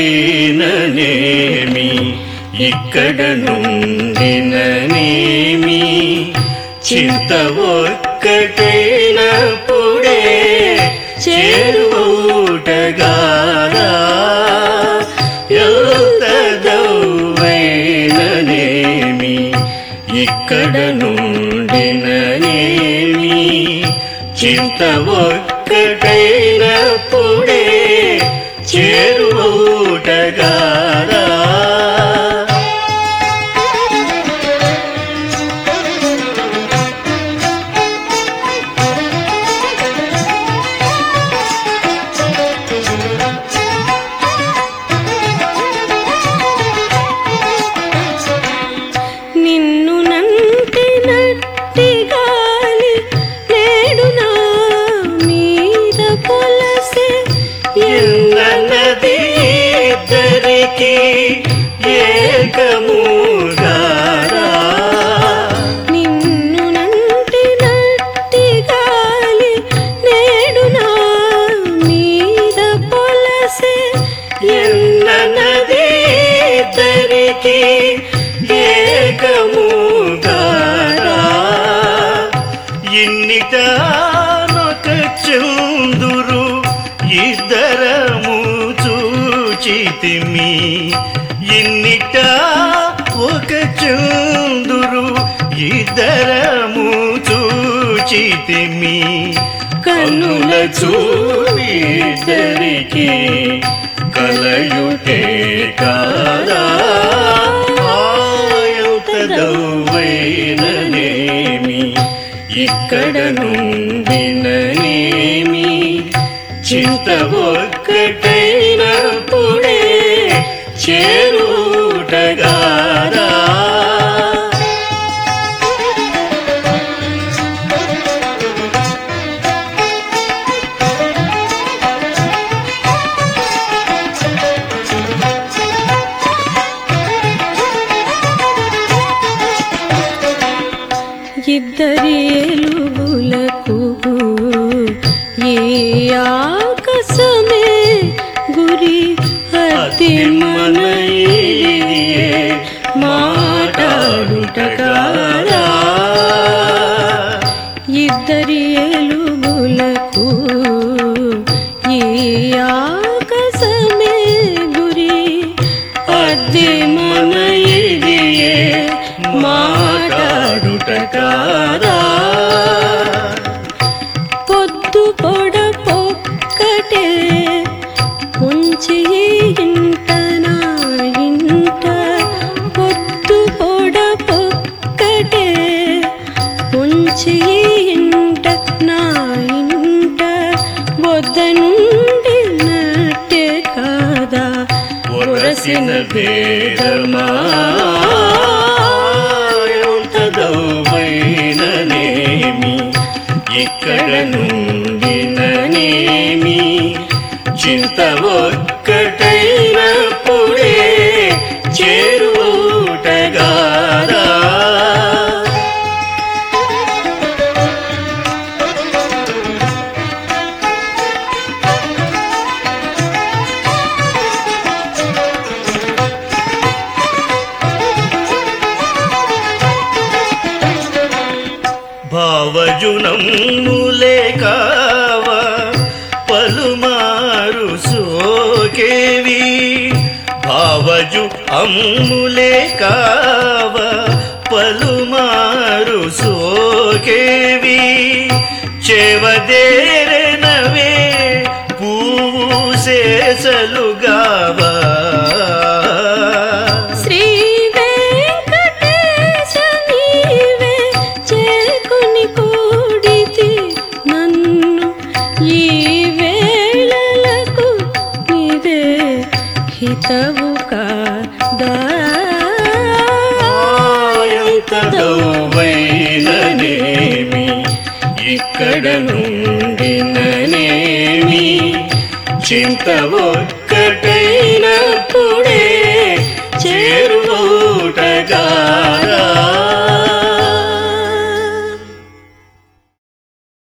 పోయిననేమి ఇక్కడ నుండిననేమి చింత ఒక్కటైనప్పుడే చేరుటగారా ఎంతదౌవైననేమి ఇక్కడ నుండిననేమి చింత ఒక్కటైనప్పుడే చేరుటగారా నిన్ను నంటి నట్టి గాలి నేడు నా మీద పొలసే ఎన్నది ఇద్దరికి ఏకముగారా నిన్ను నంటి నట్టి గాలి నేడు నా మీద పొలసే ఎన్నది ఇద్దరికి ఏకముగారా ఇన్నిటానొక చందురు ఇద్దరము చూచితిమి ఇన్నిట ఒక చందురు ఇద్దరము చూచితిమి కనుల చూడరికి కలయుటే కాదా ఆయుతదౌవైననేమి ఇక్కడ నుండిననేమి చింత ఒక్కటైనప్పుడే చేరుటగారా ఇద్దరి ఎలుగులకు ఏ ఆకాశమే గురి అతి మన మనయే మాటాడుట కాదా ఇద్దరి ఎలుగులకు ఏ ఆకాశమే గురి అద్దె మన ఇదియే మాటాడుట కాదా పొద్దు పొడ పొక్కటే ఉంచి ఇంట నా ఇంట పొద్దు పొడ పొక్కటే ఉంచి ఇంట నా ఇంట వద్ద నుండి నట్టే కాదా ఒరసిన భేదమా ఎంతదౌవైననేమి ఇక్కడ నుండిననేమి చింత ఒక్కటైనప్పుడే చేరుటగారా భావజునములే కావ పలుమారు సోకేవి భావజు అమ్ములే కావ పలుమారు సోకేవి చెవదేరనవే పూసేసలుగావా శ్రీ వెంకటేశ నీవే చేకుని కూడితి నన్ను ఈ వేళలకు నీదే హితవు కాదా ఎంతదౌవైననేమి ఇక్కడ నుండిననేమి చింత ఒక్క